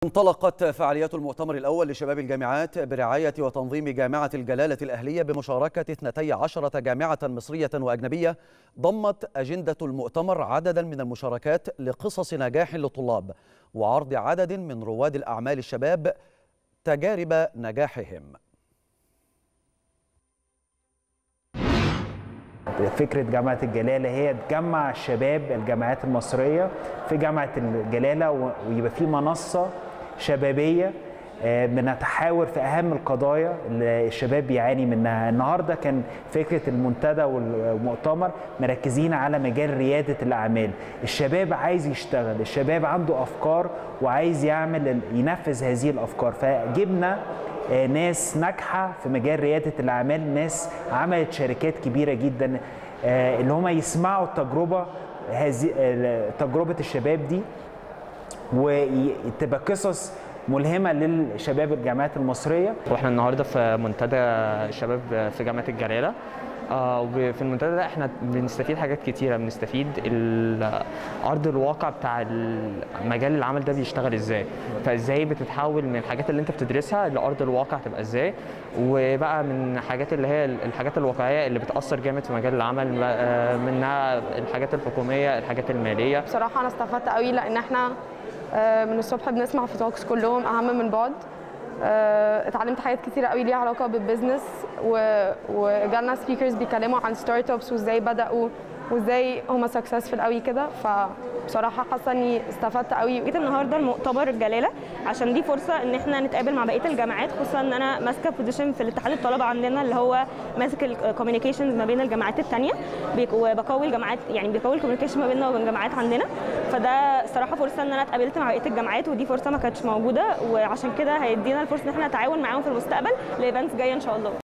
انطلقت فعاليات المؤتمر الأول لشباب الجامعات برعاية وتنظيم جامعة الجلالة الأهلية بمشاركة 12 جامعة مصرية وأجنبية ضمت أجندة المؤتمر عددا من المشاركات لقصص نجاح للطلاب وعرض عدد من رواد الأعمال الشباب تجارب نجاحهم فكرة جامعة الجلالة هي تجمع الشباب الجامعات المصرية في جامعة الجلالة ويبقى في منصة شبابية بنتحاور في أهم القضايا اللي الشباب بيعاني منها النهاردة كان فكرة المنتدى والمؤتمر مركزين على مجال ريادة الأعمال الشباب عايز يشتغل الشباب عنده أفكار وعايز يعمل ينفذ هذه الأفكار فجبنا ناس ناجحه في مجال رياده الاعمال ناس عملت شركات كبيره جدا اللي هم يسمعوا التجربه هذه تجربه الشباب دي وتبقى قصص ملهمه للشباب الجامعات المصريه واحنا النهارده في منتدى الشباب في جامعه الجلاله آه وفي المنتدى ده احنا بنستفيد حاجات كتيره بنستفيد ارض الواقع بتاع مجال العمل ده بيشتغل ازاي فازاي بتتحول من الحاجات اللي انت بتدرسها لارض الواقع تبقى ازاي وبقى من الحاجات اللي هي الحاجات الواقعيه اللي بتاثر جامد في مجال العمل منها الحاجات الحكوميه الحاجات الماليه بصراحه انا استفدت قوي لان احنا من الصبح بنسمع في توكس كلهم اهم من بعض اتعلمت حاجات كتيره قوي ليها علاقه بالبزنس وجالنا سبيكرز بيتكلموا عن ستارت ابس وازاي بداوا وازاي هم سكسسفل قوي كده فبصراحه حاسه اني استفدت قوي جيت النهارده المؤتمر الجلاله عشان دي فرصه ان احنا نتقابل مع بقيه الجامعات خصوصا ان انا ماسكه بوزيشن في الاتحاد الطلبه عندنا اللي هو ماسك الكوميونيكيشنز ما بين الجامعات الثانيه وبقوي الجامعات يعني بقوي الكوميونيكيشن ما بيننا وبين جامعات عندنا فده الصراحه فرصه ان انا اتقابلت مع بقيه الجامعات ودي فرصه ما كانتش موجوده وعشان كده هيدينا الفرصه ان احنا نتعاون معاهم في المستقبل لايفنتس جايه ان شاء الله